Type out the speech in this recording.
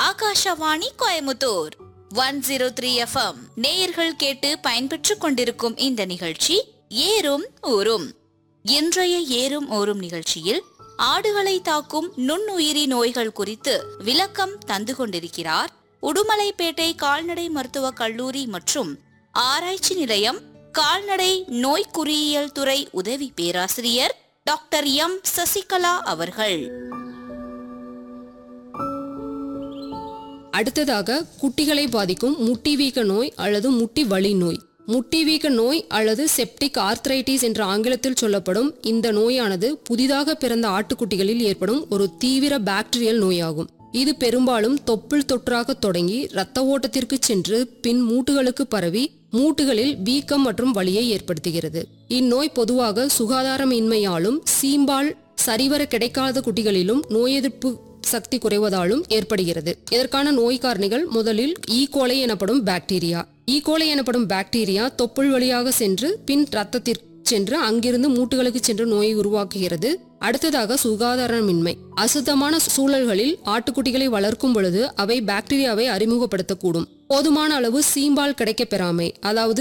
Akashvani Coimbatore one zero three FM நேயர்கள் கேட்டு பயன்பெற்றுக் கொண்டிருக்கும் இந்த நிகழ்ச்சி ஏறும் ஊரும் இன்றைய ஏறும் ஊரும் நிகழ்ச்சியில் ஆடுகளை தாக்கும் நுண்ணுயிரி நோய்கள் குறித்து விளக்கம் தந்து கொண்டிருக்கிறார் உடுமலைப்பேட்டை கால்நடை மருத்துவக் கல்லூரி மற்றும் ஆராய்ச்சி நிலையம் கால்நடை நோய் குறியியல் துறை உதவி பேராசிரியர் டாக்டர் எம் சசிகலா அவர்கள் அடுத்ததாக குட்டிகளை பாதிக்கும் முட்டி வீக்க நோய் அல்லது முட்டி வலி நோய் முட்டி வீக்க நோய் அல்லது செப்டிக் ஆர்த்ரைட்டிஸ் என்ற ஆங்கிலத்தில் சொல்லப்படும் இந்த நோயானது புதிதாக பிறந்த ஆட்டுக்குட்டிகளில் ஏற்படும் ஒரு தீவிர பாக்டீரியல் நோயாகும் இது பெரும்பாலும் தொப்புள் தொற்றாக தொடங்கி இரத்த ஓட்டத்திற்கு சென்று பின் மூட்டுகளுக்கு பரவி மூட்டுகளில் வீக்கம் மற்றும் வலியை ஏற்படுத்துகிறது இந்நோய் பொதுவாக சுகாதாரமின்மையாலும் சீம்பால் சரிவர கிடைக்காத குட்டிகளிலும் நோய் எதிர்ப்பு சக்தி குறைவதாலும் ஏற்படுகிறது இதற்கான நோய் காரணிகள் முதலில் ஈகோலை எனப்படும் பாக்டீரியா ஈகோலை எனப்படும் பாக்டீரியா தொப்புள் வழியாக சென்று பின் ரத்தத்திற்கு சென்று அங்கிருந்து மூட்டுகளுக்கு சென்று நோயை உருவாக்குகிறது அடுத்ததாக சுகாதாரமின்மை அசுத்தமான சூழல்களில் ஆட்டுக்குட்டிகளை வளர்க்கும் பொழுது அவை பாக்டீரியாவை அறிமுகப்படுத்தக்கூடும் போதுமான அளவு சீம்பால் கிடைக்கப் பெறாமை அதாவது